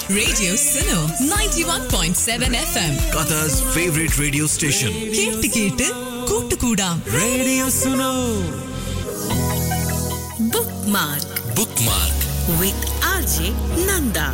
Radio Suno 91.7 FM. Qatar's favorite radio station. കേട്ട് കേട്ട് കൂട്ടുകൂടാം Radio Suno. bookmark Bookmark. with RJ Nanda.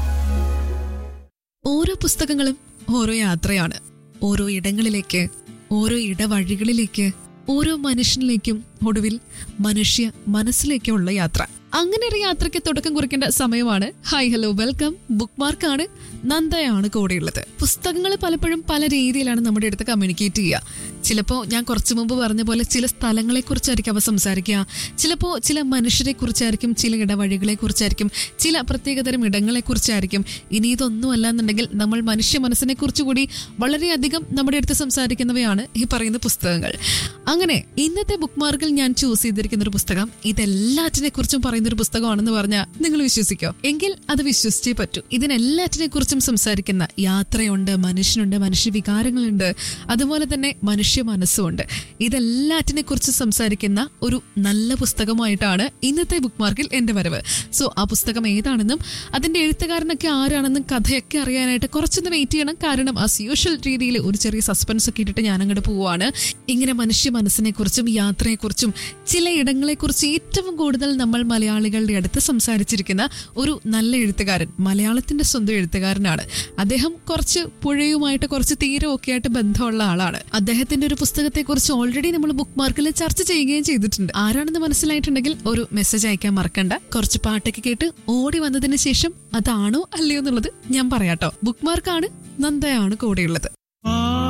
ഓരോ പുസ്തകങ്ങളും ഓരോ യാത്രയാണ് ഓരോ ഇടങ്ങളിലേക്ക് ഓരോ ഇടവഴികളിലേക്ക് ഓരോ മനുഷ്യനിലേക്കും ഒടുവിൽ മനുഷ്യ മനസ്സിലേക്കുള്ള യാത്ര അങ്ങനെ ഒരു യാത്രയ്ക്ക് തുടക്കം കുറിക്കേണ്ട സമയമാണ് ഹായ് ഹലോ വെൽക്കം ബുക്ക് മാർക്കാണ് നന്ദയാണ് കൂടെയുള്ളത് പുസ്തകങ്ങൾ പലപ്പോഴും പല രീതിയിലാണ് നമ്മുടെ അടുത്ത് കമ്മ്യൂണിക്കേറ്റ് ചെയ്യുക ചിലപ്പോൾ ഞാൻ കുറച്ചു മുമ്പ് പറഞ്ഞ പോലെ ചില സ്ഥലങ്ങളെ കുറിച്ചായിരിക്കും അവ സംസാരിക്കുക ചിലപ്പോൾ ചില മനുഷ്യരെ കുറിച്ചായിരിക്കും ചില ഇടവഴികളെ കുറിച്ചായിരിക്കും ചില പ്രത്യേകതരം ഇടങ്ങളെ കുറിച്ചായിരിക്കും ഇനി ഇതൊന്നും അല്ലാന്നുണ്ടെങ്കിൽ നമ്മൾ മനുഷ്യ മനസ്സിനെ കുറിച്ച് കൂടി വളരെയധികം നമ്മുടെ അടുത്ത് സംസാരിക്കുന്നവയാണ് ഈ പറയുന്ന പുസ്തകങ്ങൾ അങ്ങനെ ഇന്നത്തെ ബുക്ക് മാർക്കിൽ ഞാൻ ചൂസ് ചെയ്തിരിക്കുന്ന ഒരു പുസ്തകം ഇതെല്ലാറ്റിനെ കുറിച്ചും പറയുന്ന ഒരു പുസ്തകമാണെന്ന് പറഞ്ഞാൽ നിങ്ങൾ വിശ്വസിക്കോ എങ്കിൽ അത് വിശ്വസിച്ചേ പറ്റൂ ഇതിനെല്ലാറ്റിനെ കുറിച്ചും സംസാരിക്കുന്ന യാത്രയുണ്ട് മനുഷ്യനുണ്ട് മനുഷ്യ വികാരങ്ങളുണ്ട് അതുപോലെ തന്നെ മനുഷ്യ മനസ്സുമുണ്ട് ഇതെല്ലാറ്റിനെ കുറിച്ച് സംസാരിക്കുന്ന ഒരു നല്ല പുസ്തകമായിട്ടാണ് ഇന്നത്തെ ബുക്ക് മാർക്കിൽ എന്റെ വരവ് സോ ആ പുസ്തകം ഏതാണെന്നും അതിന്റെ എഴുത്തുകാരനൊക്കെ ആരാണെന്നും കഥയൊക്കെ അറിയാനായിട്ട് കുറച്ചൊന്ന് വെയിറ്റ് ചെയ്യണം കാരണം ആ യൂഷ്വൽ രീതിയിൽ ഒരു ചെറിയ സസ്പെൻസ് ഒക്കെ ഇട്ടിട്ട് ഞാൻ അങ്ങോട്ട് പോവാണ് ഇങ്ങനെ മനുഷ്യ മനസ്സിനെ കുറിച്ചും യാത്രയെക്കുറിച്ചും ചില ഇടങ്ങളെക്കുറിച്ച് ഏറ്റവും കൂടുതൽ നമ്മൾ മലയാളികളുടെ അടുത്ത് സംസാരിച്ചിരിക്കുന്ന ഒരു നല്ല എഴുത്തുകാരൻ മലയാളത്തിന്റെ സ്വന്തം എഴുത്തുകാരനാണ് അദ്ദേഹം കുറച്ച് പുഴയുമായിട്ട് കുറച്ച് തീരമൊക്കെ ആയിട്ട് ബന്ധമുള്ള ആളാണ് അദ്ദേഹത്തിന്റെ ഒരു പുസ്തകത്തെ കുറിച്ച് ഓൾറെഡി നമ്മൾ ബുക്ക് മാർക്കിൽ ചർച്ച ചെയ്യുകയും ചെയ്തിട്ടുണ്ട് ആരാണെന്ന് മനസ്സിലായിട്ടുണ്ടെങ്കിൽ ഒരു മെസ്സേജ് അയക്കാൻ മറക്കണ്ട കുറച്ച് പാട്ടൊക്കെ കേട്ട് ഓടി വന്നതിന് ശേഷം അതാണോ അല്ലയോ എന്നുള്ളത് ഞാൻ പറയാട്ടോ ബുക്ക് മാർക്കാണ് നന്ദയാണ് കൂടെയുള്ളത്